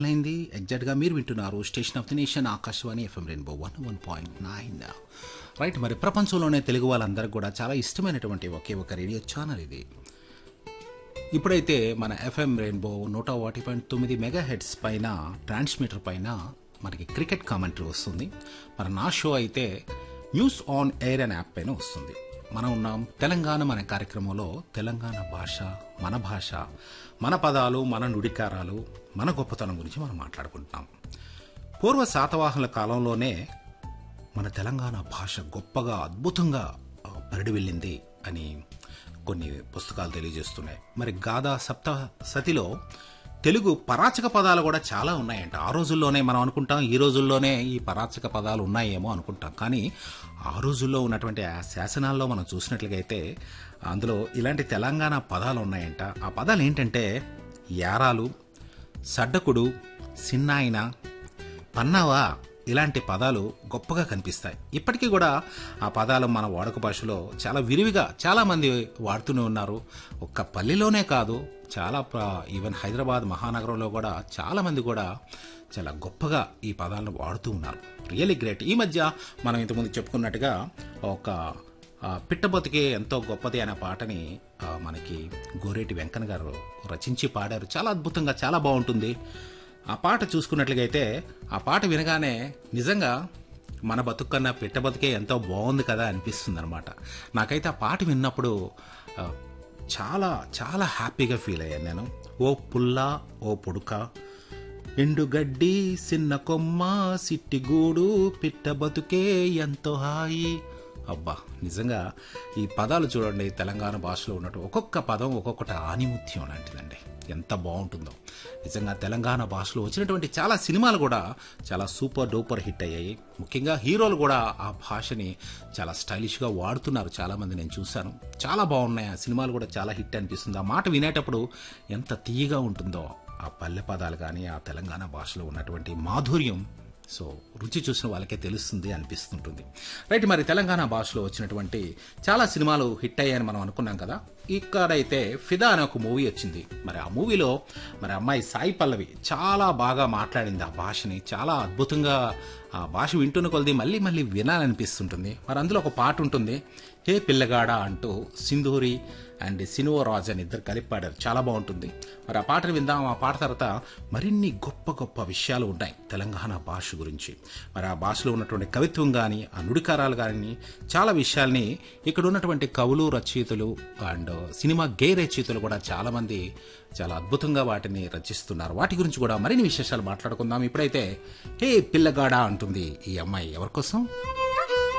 అయింది ఎగ్జాక్ట్గా మీరు వింటున్నారు station of the nation Akashvani FM Rainbow one one point nine right మరి ప్రపంచంలోనే తెలుగు వాళ్ళందరికీ కూడా చాలా ఇష్టమైనటువంటి ఒకే ఒక రేడియో ఛానల్ ఇది ఇప్పుడైతే మన ఎఫ్ఎం రెయిన్బో నూట ఒకటి పాయింట్ తొమ్మిది మెగా హెడ్స్ పైన ట్రాన్స్మిటర్ పైన మనకి క్రికెట్ కామెంటరీ వస్తుంది మరి నా షో అయితే న్యూస్ ఆన్ ఎయిర్ అనే యాప్ పైన వస్తుంది మనం ఉన్నాం తెలంగాణ మన కార్యక్రమంలో తెలంగాణ భాష మన భాష మన పదాలు మన నుడికారాలు మన గొప్పతనం గురించి మనం మాట్లాడుకుంటున్నాం పూర్వ శాతవాహనుల కాలంలోనే మన తెలంగాణ భాష గొప్పగా అద్భుతంగా ఆ, పరిడి వెళ్ళింది అని కొన్ని పుస్తకాలు తెలియజేస్తున్నాయి మరి గాథా సప్త సతిలో తెలుగు పరాచక పదాలు కూడా చాలా ఉన్నాయంట ఆ రోజుల్లోనే మనం అనుకుంటాం ఈ రోజుల్లోనే ఈ పరాచక పదాలు ఉన్నాయేమో అనుకుంటాం కానీ ఆ రోజుల్లో ఉన్నటువంటి ఆ శాసనాల్లో మనం చూసినట్లయితే అందులో ఇలాంటి తెలంగాణ పదాలు ఉన్నాయంట ఆ పదాలు ఏంటంటే యారాలు సడ్డకుడు సిన్నాయిన పన్నావా ఇలాంటి పదాలు గొప్పగా కనిపిస్తాయి ఇప్పటికీ కూడా ఆ పదాలు మన వాడుక భాషలో చాలా విరివిగా చాలా మంది వాడుతూనే ఉన్నారు ఒక్క పల్లెలోనే కాదు చాలా ప్ర- ఈవెన్ హైదరాబాద్ మహానగరంలో కూడా చాలా మంది కూడా చాలా గొప్పగా ఈ పదాలను వాడుతూ ఉన్నారు రియలీ గ్రేట్ ఈ మధ్య మనం ఇంతకుముందు చెప్పుకున్నట్టుగా ఒక ఆ, పిట్ట బతికే ఎంతో గొప్పది అనే పాటని ఆ, మనకి గోరేటి వెంకన్న గారు రచించి పాడారు చాలా అద్భుతంగా చాలా బాగుంటుంది ఆ పాట చూసుకున్నట్లయితే ఆ పాట వినగానే నిజంగా మన బతుకన్నా పిట్ట బతికే ఎంతో బాగుంది కదా అనిపిస్తుంది అనమాట నాకైతే ఆ పాట విన్నప్పుడు ఆ, చాలా చాలా హ్యాపీగా ఫీల్ అయ్యాను నేను ఓ పుల్ల ఓ పొడుక ఎండుగడ్డి చిన్న కొమ్మ సిట్టిగూడు పిట్ట బతుకే ఎంతో హాయి అబ్బా నిజంగా ఈ పదాలు చూడండి తెలంగాణ భాషలో ఉన్నట్టు ఒక్కొక్క పదం ఒక్కొక్కటి ఆనిముత్యం లాంటిదండి ఎంత బాగుంటుందో నిజంగా తెలంగాణ భాషలో వచ్చినటువంటి చాలా సినిమాలు కూడా చాలా సూపర్ డూపర్ హిట్ అయ్యాయి ముఖ్యంగా హీరోలు కూడా ఆ భాషని చాలా స్టైలిష్గా వాడుతున్నారు చాలామంది నేను చూశాను చాలా బాగున్నాయి ఆ సినిమాలు కూడా చాలా హిట్ అనిపిస్తుంది ఆ మాట వినేటప్పుడు ఎంత తీయగా ఉంటుందో ఆ పల్లె పదాలు కానీ ఆ తెలంగాణ భాషలో ఉన్నటువంటి మాధుర్యం సో రుచి చూసిన వాళ్ళకే తెలుస్తుంది అనిపిస్తుంటుంది రైట్ మరి తెలంగాణ భాషలో వచ్చినటువంటి చాలా సినిమాలు హిట్ అయ్యాయని మనం అనుకున్నాం కదా ఇక్కడైతే ఫిదా అనే ఒక మూవీ వచ్చింది మరి ఆ మూవీలో మరి అమ్మాయి సాయి పల్లవి చాలా బాగా మాట్లాడింది ఆ భాషని చాలా అద్భుతంగా ఆ భాష వింటున్న కొలది మళ్ళీ మళ్ళీ వినాలనిపిస్తుంటుంది మరి అందులో ఒక పాట ఉంటుంది హే పిల్లగాడ అంటూ సింధూరి అండ్ సినువ రాజ్ అని ఇద్దరు కలిపి పాడారు చాలా బాగుంటుంది మరి ఆ పాటను విందాం ఆ పాట తర్వాత మరిన్ని గొప్ప గొప్ప విషయాలు ఉన్నాయి తెలంగాణ భాష గురించి మరి ఆ భాషలో ఉన్నటువంటి కవిత్వం కానీ ఆ నుడికారాలు కానీ చాలా విషయాల్ని ఇక్కడ ఉన్నటువంటి కవులు రచయితలు అండ్ సినిమా గే రచయితలు కూడా చాలా మంది చాలా అద్భుతంగా వాటిని రచిస్తున్నారు వాటి గురించి కూడా మరిన్ని విశేషాలు మాట్లాడుకుందాం ఇప్పుడైతే హే పిల్లగాడ అంటుంది ఈ అమ్మాయి ఎవరి కోసం